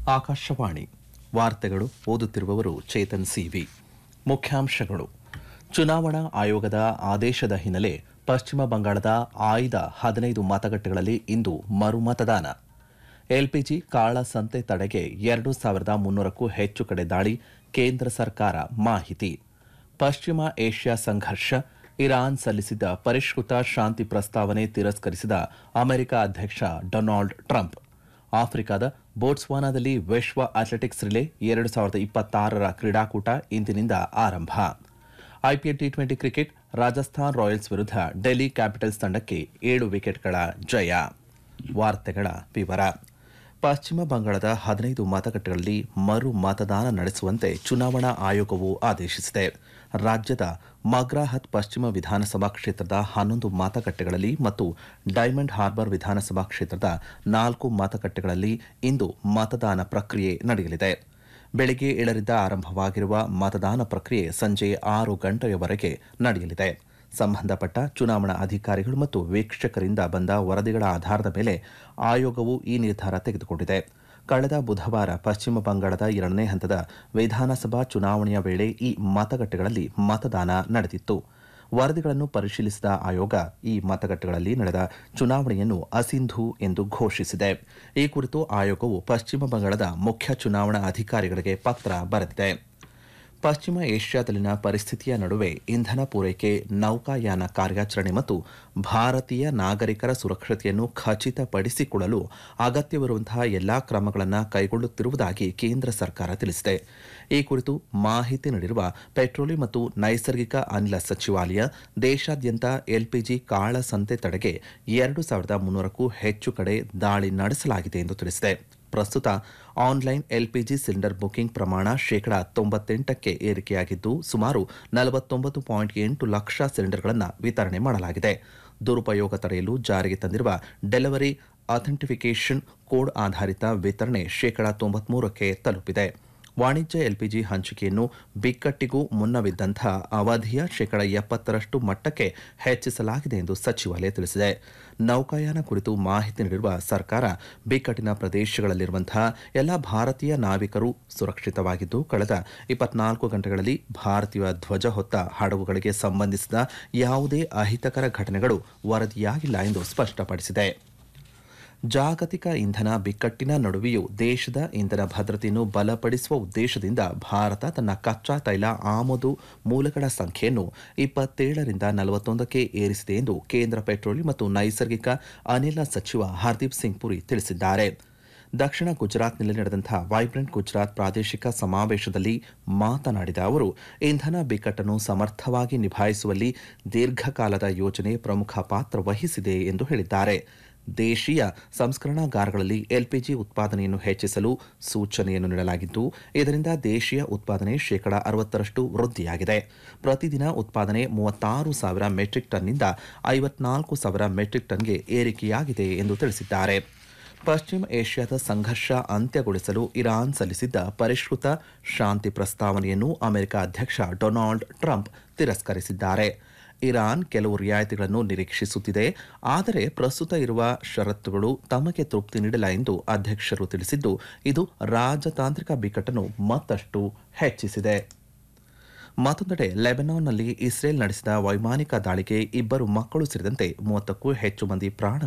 ಆಕಾಶವಾಣಿ ವಾರ್ತೆಗಳು ಓದುತ್ತಿರುವವರು ಚೇತನ್ ಸಿವಿ ಮುಖ್ಯಾಂಶಗಳು ಚುನಾವಣಾ ಆಯೋಗದ ಆದೇಶದ ಹಿನ್ನೆಲೆ ಪಶ್ಚಿಮ ಬಂಗಾಳದ ಆಯ್ದ ಹದಿನೈದು ಮತಗಟ್ಟೆಗಳಲ್ಲಿ ಇಂದು ಮರುಮತದಾನ ಎಲ್ಪಿಜಿ ಕಾಳಸಂತೆ ತಡೆಗೆ ಎರಡು ಸಾವಿರದ ಮುನ್ನೂರಕ್ಕೂ ಹೆಚ್ಚು ಕಡೆ ದಾಳಿ ಕೇಂದ್ರ ಸರ್ಕಾರ ಮಾಹಿತಿ ಪಶ್ಚಿಮ ಏಷ್ಯಾ ಸಂಘರ್ಷ ಇರಾನ್ ಸಲ್ಲಿಸಿದ್ದ ಪರಿಷ್ಕೃತ ಶಾಂತಿ ಪ್ರಸ್ತಾವನೆ ತಿರಸ್ಕರಿಸಿದ ಅಮೆರಿಕ ಅಧ್ಯಕ್ಷ ಡೊನಾಲ್ಡ್ ಟ್ರಂಪ್ ಆಫ್ರಿಕಾದ ಬೋಟ್ಸ್ವಾನಾದಲ್ಲಿ ವಿಶ್ವ ಅಥ್ಲೆಟಿಕ್ಸ್ ರಿಲೇ ಎರಡು ಸಾವಿರದ ಇಪ್ಪತ್ತಾರರ ಕ್ರೀಡಾಕೂಟ ಇಂದಿನಿಂದ ಆರಂಭ IPL T twenty cricket Rajasthan Royals ವಿರುದ್ಧ ಡೆಲ್ಲಿ ಕ್ಯಾಪಿಟಲ್ಸ್ ತಂಡಕ್ಕೆ ಏಳು ವಿಕೆಟ್ಗಳ ಜಯ ವಾರ್ತೆಗಳ ವಿವರ ಪಶ್ಚಿಮ ಬಂಗಾಳದ ಹದಿನೈದು ಮತಗಟ್ಟೆಗಳಲ್ಲಿ ಮರು ಮತದಾನ ನಡೆಸುವಂತೆ ಚುನಾವಣಾ ಆಯೋಗವು ಆದೇಶಿಸಿದೆ ರಾಜ್ಯದ ಮಗ್ರಾಹತ್ ಪಶ್ಚಿಮ ವಿಧಾನಸಭಾ ಕ್ಷೇತ್ರದ ಹನ್ನೊಂದು ಮತಗಟ್ಟೆಗಳಲ್ಲಿ ಮತ್ತು ಡೈಮಂಡ್ ಹಾರ್ಬರ್ ವಿಧಾನಸಭಾ ಕ್ಷೇತ್ರದ ನಾಲ್ಕು ಮತಗಟ್ಟೆಗಳಲ್ಲಿ ಇಂದು ಮತದಾನ ಪ್ರಕ್ರಿಯೆ ನಡೆಯಲಿದೆ ಬೆಳಗ್ಗೆ ಏಳರಿಂದ ಆರಂಭವಾಗಿರುವ ಮತದಾನ ಪ್ರಕ್ರಿಯೆ ಸಂಜೆ ಆರು ಗಂಟೆಯವರೆಗೆ ನಡೆಯಲಿದೆ ಸಂಬಂಧಪಟ್ಟ ಚುನಾವಣಾ ಅಧಿಕಾರಿಗಳು ಮತ್ತು ವೀಕ್ಷಕರಿಂದ ಬಂದ ವರದಿಗಳ ಆಧಾರದ ಮೇಲೆ ಆಯೋಗವು ಈ ನಿರ್ಧಾರ ತೆಗೆದುಕೊಂಡಿದೆ ಕಳೆದ ಬುಧವಾರ ಪಶ್ಚಿಮ ಬಂಗಾಳದ ಎರಡನೇ ಹಂತದ ವಿಧಾನಸಭಾ ಚುನಾವಣೆಯ ವೇಳೆ ಈ ಮತಗಟ್ಟೆಗಳಲ್ಲಿ ಮತದಾನ ನಡೆದಿತ್ತು ವರದಿಗಳನ್ನು ಪರಿಶೀಲಿಸಿದ ಆಯೋಗ ಈ ಮತಗಟ್ಟೆಗಳಲ್ಲಿ ನಡೆದ ಚುನಾವಣೆಯನ್ನು ಅಸಿಂಧು ಎಂದು ಘೋಷಿಸಿದೆ ಈ ಕುರಿತು ಆಯೋಗವು ಪಶ್ಚಿಮ ಬಂಗಾಳದ ಮುಖ್ಯ ಚುನಾವಣಾ ಅಧಿಕಾರಿಗಳಿಗೆ ಪತ್ರ ಬರೆದಿದೆ ಪಶ್ಚಿಮ ಏಷ್ಯಾದಲ್ಲಿನ ಪರಿಸ್ಥಿತಿಯ ನಡುವೆ ಇಂಧನ ಪೂರೈಕೆ ನೌಕಾಯಾನ ಕಾರ್ಯಾಚರಣೆ ಮತ್ತು ಭಾರತೀಯ ನಾಗರಿಕರ ಸುರಕ್ಷತೆಯನ್ನು ಖಚಿತಪಡಿಸಿಕೊಳ್ಳಲು ಅಗತ್ಯವಿರುವಂತಹ ಎಲ್ಲಾ ಕ್ರಮಗಳನ್ನು ಕೈಗೊಳ್ಳುತ್ತಿರುವುದಾಗಿ ಕೇಂದ್ರ ಸರ್ಕಾರ ತಿಳಿಸಿದೆ ಈ ಕುರಿತು ಮಾಹಿತಿ ನೀಡಿರುವ ಪೆಟ್ರೋಲಿಯಂ ಮತ್ತು ನೈಸರ್ಗಿಕ ಅನಿಲ ಸಚಿವಾಲಯ ದೇಶಾದ್ಯಂತ ಎಲ್ಪಿಜಿ ಕಾಳಸಂತೆ ತಡೆಗೆ ಎರಡು ಸಾವಿರದ ಮುನ್ನೂರಕ್ಕೂ ಹೆಚ್ಚು ಕಡೆ ದಾಳಿ ನಡೆಸಲಾಗಿದೆ ಎಂದು ತಿಳಿಸಿದೆ ಪ್ರಸ್ತುತ ಆನ್ಲೈನ್ ಎಲ್ಪಿಜಿ ಸಿಲಿಂಡರ್ ಬುಕಿಂಗ್ ಪ್ರಮಾಣ ಶೇಕಡಾ ತೊಂಬತ್ತೆಂಟಕ್ಕೆ ಏರಿಕೆಯಾಗಿದ್ದು ಸುಮಾರು ನಲವತ್ತೊಂಬತ್ತು ಪಾಯಿಂಟ್ ಎಂಟು ಲಕ್ಷ ಸಿಲಿಂಡರ್ಗಳನ್ನು ವಿತರಣೆ ಮಾಡಲಾಗಿದೆ ದುರುಪಯೋಗ ತಡೆಯಲು ಜಾರಿಗೆ ತಂದಿರುವ ಡೆಲಿವರಿ ಅಥೆಂಟಿಫಿಕೇಷನ್ ಕೋಡ್ ಆಧಾರಿತ ವಿತರಣೆ ಶೇಕಡಾ ತೊಂಬತ್ಮೂರಕ್ಕೆ ತಲುಪಿದೆ ವಾಣಿಜ್ಯ ಎಲ್ಪಿಜಿ ಹಂಚಿಕೆಯನ್ನು ಬಿಕ್ಕಟ್ಟಿಗೂ ಮುನ್ನವಿದ್ದಂಥ ಅವಧಿಯ ಶೇಕಡಾ ಎಪ್ಪತ್ತರಷ್ಟು ಮಟ್ಟಕ್ಕೆ ಹೆಚ್ಚಿಸಲಾಗಿದೆ ಎಂದು ಸಚಿವಾಲಯ ತಿಳಿಸಿದೆ ನೌಕಾಯಾನ ಕುರಿತು ಮಾಹಿತಿ ನೀಡಿರುವ ಸರ್ಕಾರ ಬಿಕ್ಕಟ್ಟಿನ ಪ್ರದೇಶಗಳಲ್ಲಿರುವಂತಹ ಎಲ್ಲ ಭಾರತೀಯ ನಾವಿಕರು ಸುರಕ್ಷಿತವಾಗಿದ್ದು ಕಳೆದ ಇಪ್ಪತ್ನಾಲ್ಕು ಗಂಟೆಗಳಲ್ಲಿ ಭಾರತೀಯ ಧ್ವಜ ಹೊತ್ತ ಹಡಗುಗಳಿಗೆ ಸಂಬಂಧಿಸಿದ ಯಾವುದೇ ಅಹಿತಕರ ಘಟನೆಗಳು ವರದಿಯಾಗಿಲ್ಲ ಎಂದು ಸ್ಪಷ್ಟಪಡಿಸಿದೆ ಜಾಗತಿಕ ಇಂಧನ ಬಿಕ್ಕಟ್ಟಿನ ನಡುವೆಯೂ ದೇಶದ ಇಂಧನ ಭದ್ರತೆಯನ್ನು ಬಲಪಡಿಸುವ ಉದ್ದೇಶದಿಂದ ಭಾರತ ತನ್ನ ಕಚ್ಚಾ ತೈಲ ಆಮದು ಮೂಲಗಳ ಸಂಖ್ಯೆಯನ್ನು ಇಪ್ಪತ್ತೇಳರಿಂದ ನಲವತ್ತೊಂದಕ್ಕೆ ಏರಿಸಿದೆ ಎಂದು ಕೇಂದ್ರ ಪೆಟ್ರೋಲಿಯಂ ಮತ್ತು ನೈಸರ್ಗಿಕ ಅನಿಲ ಸಚಿವ ಹರ್ದೀಪ್ ಸಿಂಗ್ ಪುರಿ ತಿಳಿಸಿದ್ದಾರೆ ದಕ್ಷಿಣ ಗುಜರಾತ್ನಲ್ಲಿ ನಡೆದಂತಹ ವೈಬ್ರೆಂಟ್ ಗುಜರಾತ್ ಪ್ರಾದೇಶಿಕ ಸಮಾವೇಶದಲ್ಲಿ ಮಾತನಾಡಿದ ಅವರು ಇಂಧನ ಬಿಕ್ಕಟ್ಟನ್ನು ಸಮರ್ಥವಾಗಿ ನಿಭಾಯಿಸುವಲ್ಲಿ ದೀರ್ಘಕಾಲದ ಯೋಜನೆ ಪ್ರಮುಖ ಪಾತ್ರ ವಹಿಸಿದೆ ಎಂದು ಹೇಳಿದ್ದಾರೆ ದೇಶೀಯ ಸಂಸ್ಕರಣಾಗಾರಗಳಲ್ಲಿ ಎಲ್ಪಿಜಿ ಉತ್ಪಾದನೆಯನ್ನು ಹೆಚ್ಚಿಸಲು ಸೂಚನೆಯನ್ನು ನೀಡಲಾಗಿದ್ದು ಇದರಿಂದ ದೇಶೀಯ ಉತ್ಪಾದನೆ ಶೇಕಡಾ ಅರವತ್ತರಷ್ಟು ವೃದ್ಧಿಯಾಗಿದೆ ಪ್ರತಿದಿನ ಉತ್ಪಾದನೆ ಮೂವತ್ತಾರು ಸಾವಿರ ಮೆಟ್ರಿಕ್ ಟನ್ನಿಂದ ಐವತ್ನಾಲ್ಕು ಸಾವಿರ ಮೆಟ್ರಿಕ್ ಟನ್ಗೆ ಏರಿಕೆಯಾಗಿದೆ ಎಂದು ತಿಳಿಸಿದ್ದಾರೆ ಪಶ್ಚಿಮ ಏಷ್ಯಾದ ಸಂಘರ್ಷ ಅಂತ್ಯಗೊಳಿಸಲು ಇರಾನ್ ಸಲ್ಲಿಸಿದ್ದ ಪರಿಷ್ಕೃತ ಶಾಂತಿ ಪ್ರಸ್ತಾವನೆಯನ್ನು ಅಮೆರಿಕ ಅಧ್ಯಕ್ಷ ಡೊನಾಲ್ಡ್ ಟ್ರಂಪ್ ತಿರಸ್ಕರಿಸಿದ್ದಾರೆ ಇರಾನ್ ಕೆಲವು ರಿಯಾಯಿತಿಗಳನ್ನು ನಿರೀಕ್ಷಿಸುತ್ತಿದೆ ಆದರೆ ಪ್ರಸ್ತುತ ಇರುವ ಷರತ್ತುಗಳು ತಮಗೆ ತೃಪ್ತಿ ನೀಡಿಲ್ಲ ಎಂದು ಅಧ್ಯಕ್ಷರು ತಿಳಿಸಿದ್ದು ಇದು ರಾಜತಾಂತ್ರಿಕ ಬಿಕ್ಕಟ್ಟನ್ನು ಮತ್ತಷ್ಟು ಹೆಚ್ಚಿಸಿದೆ ಮತ್ತೊಂದೆಡೆ ಲೆಬನಾನ್ನಲ್ಲಿ ಇಸ್ರೇಲ್ ನಡೆಸಿದ ವೈಮಾನಿಕ ದಾಳಿಗೆ ಇಬ್ಬರು ಮಕ್ಕಳು ಸೇರಿದಂತೆ ಮೂವತ್ತಕ್ಕೂ ಹೆಚ್ಚು ಮಂದಿ ಪ್ರಾಣ